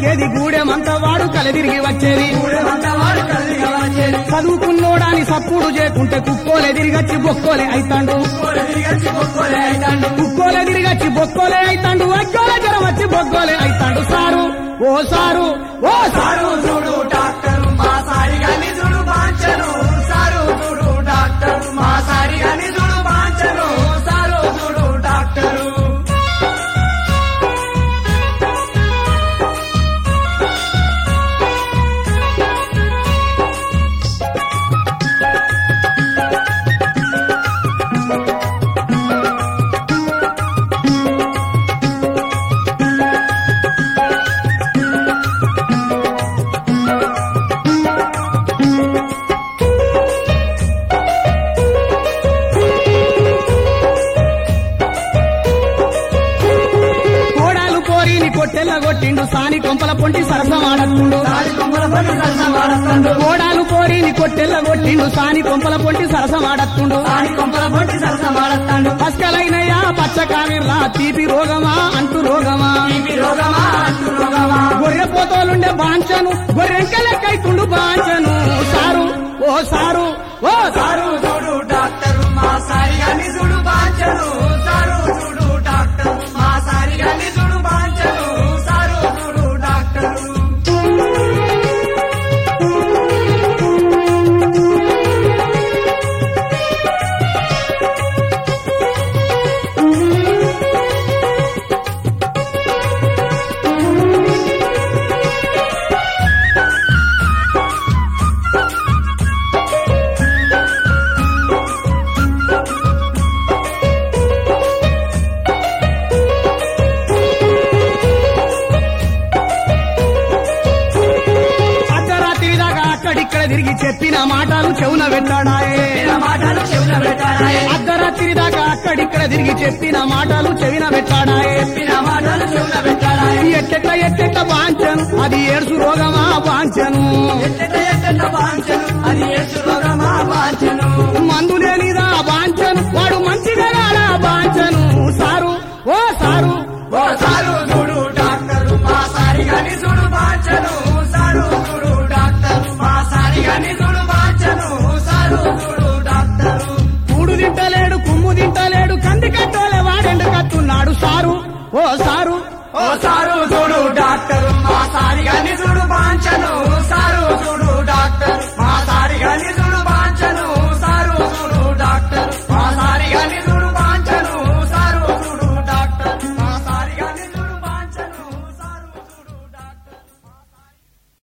బతికేది గూడెమంత వాడు కలదిరిగి వచ్చేది వాడు కలిగా వచ్చేది చదువుకున్నోడాని సప్పుడు చేయకుంటే కుక్కోలే తిరిగచ్చి బొక్కోలే అయితాండు తిరిగచ్చి గొప్పలే అయితాండు కుక్కోలే తిరిగచ్చి బొక్కోలే అయితాండు అగ్గోలే జ్వరం వచ్చి బొక్కోలే అయితాండు సారు ఓ సారు ఓ సారు సారు చూడు డాక్టర్ మా సారిగా నిజుడు బాంచను సారు చూడు డాక్టర్ మా సారిగా నిజుడు బాంచను సారు చూడు డాక్టరు కోడాలు కోరిని కొట్టెల్ల కొట్టిండు సాని కొంపల పొంటి సరసమాడత్తుండు సారి కొమ్మల పని సరసం వాడతాడు కోడాలు కోరిని కొట్టెల్ల కొట్టిండు సాని కొంపల పొంటి సరసమాడత్తుండు సారి కొమ్మల పట్టి సరసం వాడతాడు పస్కలైనయా పచ్చ కావిర్లా తీపి రోగమా అంటు రోగమా ఇవి రోగమా అంటు రోగమా గొర్రె పోతోలుండే బాంచను గొర్రెంకలెక్కైతుండు బాంచను సారు ఓ సారు ఓ సారు సారు చూడు డాక్టర్ మా సారిగా నిజుడు బాంచను సారు చూడు డాక్టర్ మా సారిగా నిజుడు బాంచను సారు చూడు డాక్టరు అర్ధరాత్రి దాకా అక్కడిక్కడ తిరిగి చెప్పిన మాటలు చెవున పెట్టాడాయే విన మాటలు చెవుల పెట్టాడాయే అర్ధరాత్రి దాకా అక్కడిక్కడ తిరిగి చెప్పిన మాటలు చెవిన పెట్టాడాయే విన మాటలు చెవుల పెట్టాడాయే ఎట్టెట్ల ఎట్టెట్ల వాంచను అది ఏడుసు రోగమా వాంచను ఎట్టెట ఎట్టెట బాంచను అది యేసు రోగమా బాంచను మందు లేనిదా వాంచను వాడు మంచిగా రాడా వాంచను సారు ఓ సారు ఓ సారు చూడు డాక్టర్ మా సారిగా నిజుడు బాంచను సారు చూడు డాక్టర్ మా సారిగా నిజుడు బాంచను సారు చూడు డాక్టరు కూడు తింటలేడు కుమ్ము తింటలేడు కంది కట్టోలే వాడెండు కట్టున్నాడు సారు ఓ సారు ఓ సారు చూడు డాక్టర్ మా సారిగా నిజుడు బాంచను